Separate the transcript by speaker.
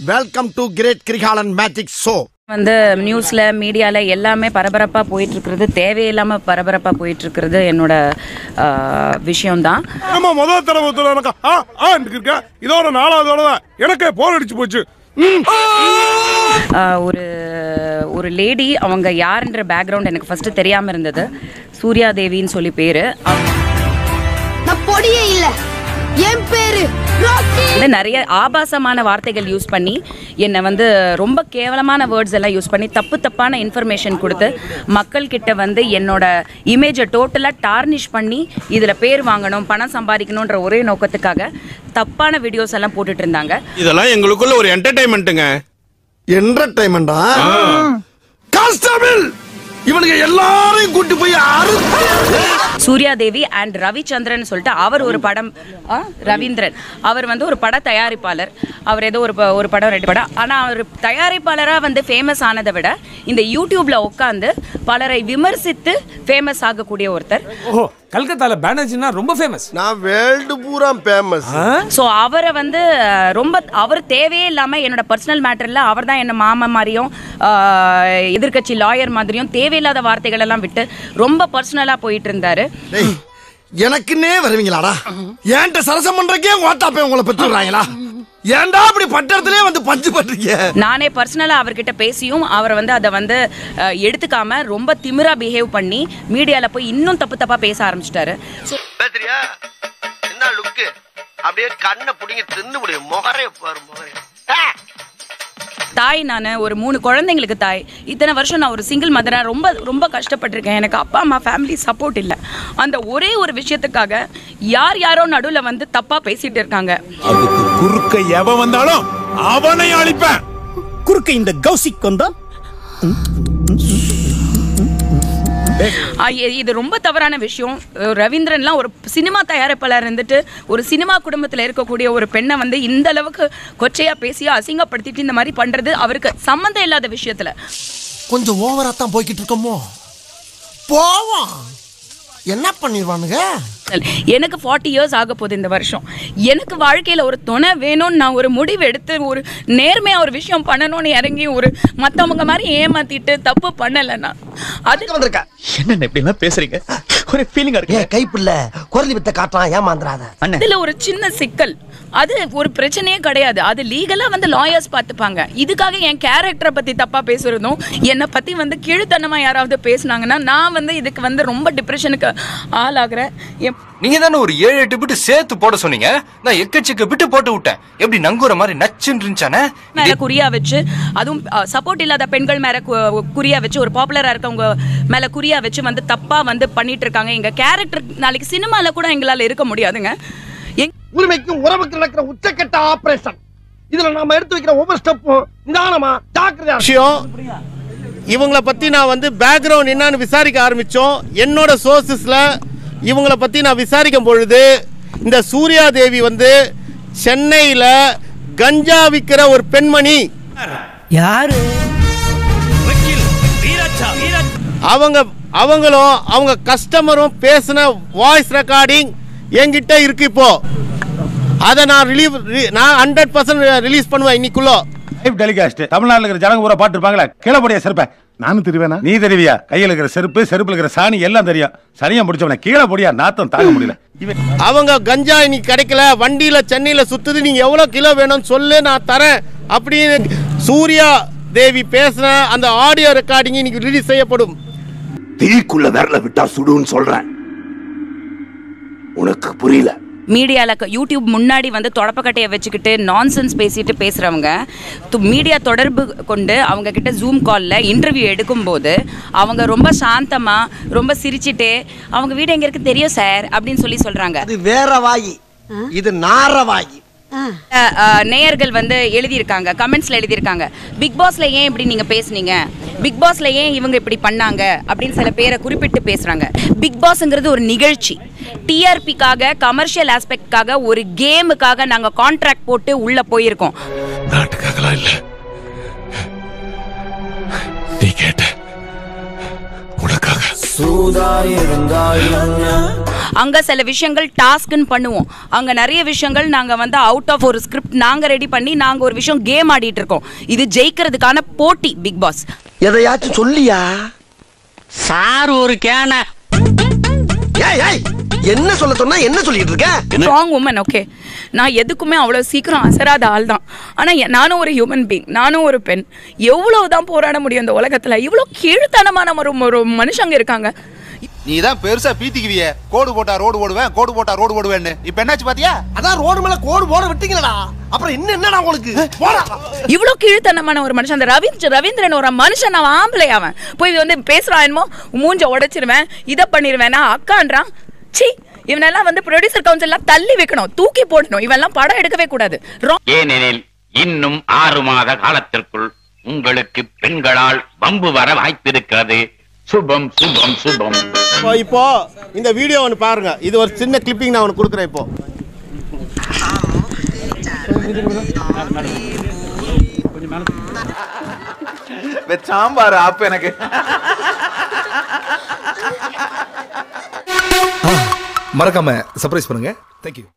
Speaker 1: Welcome to great Kirikalan magic show
Speaker 2: வந்து நியூஸ்ல மீடியால எல்லாமே பரபரப்பா போயிட்டு இருக்கிறது தேவையில்லாம பரபரப்பா போயிட்டு இருக்கிறது என்னோட விஷயம்தான்
Speaker 3: ஆமா முதல் தடவை ஒருத்தர் எனக்கு ஆ ஆ இருக்க இதோட நாலாவது தடவை எனக்கே போர் அடிச்சு போச்சு ம்.
Speaker 2: ஆஹ் ஒரு ஒரு லேடி அவங்க யாருன்ற பேக்ரவுண்ட் எனக்கு ஃபர்ஸ்ட் தெரியாம இருந்தது சூர்யா தேவின்னு சொல்லி பேரு அவங்க
Speaker 4: நான் பொடியே இல்ல என் பேரு ராக்கி
Speaker 2: வந்து நிறைய ஆபாசமான வார்த்தைகள் யூஸ் பண்ணி என்னை வந்து ரொம்ப கேவலமான வேர்ட்ஸ் எல்லாம் யூஸ் பண்ணி தப்பு தப்பான இன்ஃபர்மேஷன் கொடுத்து மக்கள் கிட்ட வந்து என்னோட இமேஜை டோட்டலாக டார்னிஷ் பண்ணி இதில் பேர் வாங்கணும் பணம் சம்பாதிக்கணுன்ற ஒரே நோக்கத்துக்காக தப்பான வீடியோஸ் எல்லாம் போட்டுட்டு இருந்தாங்க
Speaker 5: இதெல்லாம் எங்களுக்குள்ள ஒரு என்டர்டைன்மெண்ட்டுங்க
Speaker 1: என்டர்டைன்மெண்டா கான்ஸ்டபிள் இவனுக்கு எல்லாரையும் கூட்டி போய் அறுத்து
Speaker 2: சூர்யா தேவி அண்ட் ரவிச்சந்திரன் சொல்லிட்டு அவர் ஒரு படம் ஆ, ரவீந்திரன் அவர் வந்து ஒரு பட தயாரிப்பாளர் அவர் ஏதோ ஒரு ப- ஒரு படம் ரெண்டு படம் ஆனால் அவர் தயாரிப்பாளராக வந்து ஃபேமஸ் ஆனதை விட இந்த யூடியூப்ல உட்காந்து பலரை விமர்சித்து ஃபேமஸ் ஆகக்கூடிய ஒருத்தர்
Speaker 6: ஓஹோ கல்கத்தால பேனர்ஜினா ரொம்ப ஃபேமஸ்
Speaker 1: நான் வேர்ல்டு பூரா ஃபேமஸ்
Speaker 2: ஸோ அவரை வந்து அஹ், ரொம்ப அவர் தேவையே இல்லாமல் என்னோட பர்சனல் மேட்டரில் அவர் தான் என்ன மாமா மாதிரியும் எதிர்கட்சி லாயர் மாதிரியும் தேவையில்லாத வார்த்தைகள் எல்லாம் விட்டு ரொம்ப பர்சனலாக போயிட்டு இருந்தாரு
Speaker 1: டேய் எனக்குன்னே வருவீங்களாடா ஏன்ட்ட சரசம் பண்றக்கே ஓட்டாப்பே உங்களை பெற்றுறாங்களா ஏன்டா அப்படி பட்டத்திலே வந்து பஞ்சு பண்றீங்க
Speaker 2: நானே பர்சனலாக அவர்கிட்ட பேசியும் அவரை வந்து அதை வந்து அஹ், எடுத்துக்காம ரொம்ப திமிரா பிஹேவ் பண்ணி மீடியாவில் போய் இன்னும் தப்பு தப்பாக பேச ஆரம்பிச்சிட்டாரு ஸோ
Speaker 7: பேசுறியா என்ன லுக்கு அப்படியே கண்ணை புடிங்கி தின்னு முடியும் முகரே பாரு முகரே ஆ!
Speaker 2: தாய் நான் ஒரு மூணு குழந்தைங்களுக்கு தாய் இத்தனை வருஷம் நான் ஒரு சிங்கிள் மதராக ரொம்ப ரொம்ப கஷ்டப்பட்டிருக்கேன் எனக்கு அப்பா அம்மா ஃபேமிலி சப்போர்ட் இல்லை அந்த ஒரே ஒரு விஷயத்துக்காக யார் யாரோ நடுவில் வந்து தப்பாக பேசிட்டு இருக்காங்க
Speaker 5: அதுக்கு குறுக்க எவன் வந்தாலும் அவனை அழிப்பேன்
Speaker 8: குறுக்க இந்த கௌசிக் வந்தா
Speaker 2: ஆ, இ- இது ரொம்ப தவறான விஷயம் அஹ் ரவீந்திரன்லாம் ஒரு சினிமா தயாரிப்பாளர் இருந்துட்டு ஒரு சினிமா குடும்பத்தில் இருக்கக்கூடிய ஒரு பெண்ணை வந்து இந்த அளவுக்கு கொச்சையா பேசி அசிங்கப்படுத்திட்டு இந்த மாதிரி பண்றது அவருக்கு சம்மந்தம் இல்லாத விஷயத்துல
Speaker 1: கொஞ்சம் ஓவரா தான் போய்கிட்டு இருக்கோமோ போவோம் என்ன பண்ணிடுவானுங்க
Speaker 2: எனக்கு ஃபார்ட்டி இயர்ஸ் ஆக போகுது இந்த வருஷம் எனக்கு வாழ்க்கையில ஒரு துணை வேணும்னு நான் ஒரு முடிவு எடுத்து ஒரு நேர்மையா ஒரு விஷயம் பண்ணணும்னு இறங்கி ஒரு மத்தவங்க மாதிரி ஏமாத்திட்டு தப்பு பண்ணல நான் அது
Speaker 1: வந்திருக்க
Speaker 8: என்னென்ன இப்படி எல்லாம் பேசுறீங்க ஒரே ஃபீலிங்கா இருக்கு
Speaker 7: ஏன் கைப்பில்ல குரலி வித்த காட்டலாம் ஏமாந்துறாத
Speaker 8: அண்ணே
Speaker 2: இதுல ஒரு சின்ன சிக்கல் அது ஒரு பிரச்சனையே கிடையாது அது லீகலா வந்து லாயர்ஸ் பார்த்துப்பாங்க இதுக்காக என் கேரக்டரை பத்தி தப்பா பேசுறதும் என்னை பத்தி வந்து கீழ்த்தனமா யாராவது பேசுனாங்கன்னா நான் வந்து இதுக்கு வந்து ரொம்ப டிப்ரெஷனுக்கு ஆளாகிறேன் என்
Speaker 9: நீங்க தானே ஒரு ஏழு எட்டு பிட்டு சேர்த்து போட சொன்னீங்க நான் எக்கச்சக்க பிட்டு போட்டு விட்டேன் எப்படி நங்குற மாதிரி நச்சுன்னு இருந்துச்சானே
Speaker 2: மேல குறியா வச்சு அதுவும் சப்போர்ட் இல்லாத பெண்கள் மேல கு- குறியா வச்சு ஒரு பாப்புலரா இருக்கவங்க மேல குறியா வச்சு வந்து தப்பா வந்து பண்ணிட்டு இருக்காங்க எங்க கேரக்டர் நாளைக்கு சினிமால கூட எங்களால இருக்க முடியாதுங்க எங்க
Speaker 7: உரிமைக்கும் உறவுக்கு நடக்கிற உச்சக்கட்ட ஆபரேஷன் இதுல நாம எடுத்து வைக்கிற ஒவ்வொரு ஸ்டெப்பும் நிதானமா ஜாக்கிரதையா
Speaker 10: விஷயம் இவங்கள பத்தி நான் வந்து பேக்ரவுண்ட் என்னன்னு விசாரிக்க ஆரம்பிச்சோம் என்னோட சோர்சஸ்ல இவங்கள பத்தி நான் விசாரிக்கும் பொழுது இந்த சூர்யா தேவி வந்து சென்னையில கஞ்சா விற்கிற ஒரு பெண்மணி
Speaker 8: யாரு
Speaker 10: அவங்க அவங்களும் அவங்க கஸ்டமரும் பேசின வாய்ஸ் ரெக்கார்டிங் என்கிட்ட இருக்கு இப்போ அதை நான் ரிலீவ் நான் ஹண்ட்ரட் பர்சன்ட் ரிலீஸ் பண்ணுவேன் இன்னைக்குள்ள
Speaker 3: லைவ் டெலிகாஸ்ட் தமிழ்நாட்டுல இருக்கிற ஜனங்க பூரா பாட்டு இருப்பாங்களே கீழே செருப்ப நானும் தெரிவேனா நீ தெரிவியா கையில இருக்கிற செருப்பு செருப்புல இருக்கிற சாணி எல்லாம் தெரியும் சரியா முடிச்சவன கீழே பொடியா நாத்தம் தாங்க முடியல இவன்
Speaker 10: அவங்க கஞ்சா இன்னைக்கு கிடைக்கல வண்டியில சென்னையில சுத்துது நீங்க எவ்வளவு கிலோ வேணும்னு சொல்லு நான் தரேன் அப்படின்னு சூர்யா தேவி பேசின அந்த ஆடியோ ரெக்கார்டிங் இன்னைக்கு ரிலீஸ் செய்யப்படும்
Speaker 5: தீக்குள்ள விரல விட்டா சுடுன்னு சொல்றேன் உனக்கு புரியல
Speaker 2: மீடியால க- யூடியூப் முன்னாடி வந்து தொடப்பக்கட்டையை வச்சுக்கிட்டு நான்சென்ஸ் பேசிட்டு பேசுறவங்க து- மீடியா தொடர்பு கொண்டு அவங்க கிட்ட ஜூம் கால்ல இன்டர்வியூ எடுக்கும்போது அவங்க ரொம்ப சாந்தமா ரொம்ப சிரிச்சிட்டு அவங்க வீடு எங்க இருக்கு தெரியும் சார் அப்படின்னு சொல்லி சொல்றாங்க
Speaker 7: இது வேற வாயி இது நார வாயி
Speaker 2: அஹ், அஹ், நேயர்கள் வந்து எழுதியிருக்காங்க கமெண்ட்ஸ்ல எழுதியிருக்காங்க பிக் பாஸ்ல ஏன் இப்படி நீங்க பேசுனீங்க பிக் பாஸ்ல ஏன் இவங்க இப்படி பண்ணாங்க அப்படின்னு சில பேரை குறிப்பிட்டு பேசுறாங்க பிக் பாஸ்ங்கிறது ஒரு நிகழ்ச்சி டிஆர்பிக்காக கமர்ஷியல் ஆஸ்பெக்ட்காக ஒரு கேமுக்காக நாங்க கான்ட்ராக்ட் போட்டு உள்ள போயிருக்கோம்
Speaker 5: நாட்டுக்காகலாம் இல்ல நீ கேட்ட உனக்காக
Speaker 2: அங்க சில விஷயங்கள் டாஸ்க்னு பண்ணுவோம் அங்க நிறைய விஷயங்கள் நாங்க வந்து அவுட் ஆஃப் ஒரு ஸ்கிரிப்ட் நாங்க ரெடி பண்ணி நாங்க ஒரு விஷயம் கேம் ஆடிட்டு இருக்கோம் இது ஜெயிக்கிறதுக்கான போட்டி பிக் பாஸ்
Speaker 7: எதையாச்சும் சொல்லியா
Speaker 8: சார் ஒரு கேன
Speaker 7: ஏய் ஏய் என்ன சொல்ல சொன்னா என்ன சொல்லிட்டு இருக்க
Speaker 2: ஸ்ட்ராங் உமன் ஓகே நான் எதுக்குமே அவ்வளோ சீக்கிரம் அசராத ஆள் தான் ஆனால் நானும் ஒரு ஹியூமன் பீங் நானும் ஒரு பெண் எவ்வளவு தான் போராட முடியும் இந்த உலகத்தில் இவ்வளோ கீழ்த்தனமான ஒரு ஒரு மனுஷங்க இருக்காங்க
Speaker 11: நீ தான் பெருசா பீத்திக்குவிய கோடு போட்டா ரோடு ஓடுவேன் கோடு போட்டா ரோடு ஓடுவேன்னு இப்ப என்னாச்சு பாத்தியா
Speaker 7: அதான் ரோடு மேல கோடு போட விட்டீங்களடா அப்புறம் இன்னும் என்னடா உங்களுக்கு போடா
Speaker 2: இவ்வளோ கீழ்த்தனமான ஒரு மனுஷன் அந்த ரவீந்திர ரவீந்திரன் ஒரு மனுஷன் அவன் ஆம்பளை அவன் போய் வந்து பேசுறான் என்னமோ மூஞ்ச உடைச்சிருவேன் இதை பண்ணிடுவேன் அக்கான்றான் சி இவனெல்லாம் வந்து ப்ரொடியூசர் கவுன்சில்லாம் தள்ளி வைக்கணும் தூக்கி போடணும் இவெல்லாம் படம் எடுக்கவே கூடாது Wrong.
Speaker 12: ஏனெனில் இன்னும் ஆறு மாத காலத்திற்குள் உங்களுக்கு பெண்களால் வம்பு வர வாய்ப்பிருக்கிறது சுபம் சுபம் சுபம்
Speaker 10: இப்போ இப்போ இந்த வீடியோ ஒன்று பாருங்க இது ஒரு சின்ன கிளிப்பிங் நான் ஒன்று கொடுக்குறேன் இப்போ
Speaker 11: சாம்பார் அப்ப எனக்கு
Speaker 5: மறக்காம சர்ப்ரைஸ் பண்ணுங்க தேங்க்யூ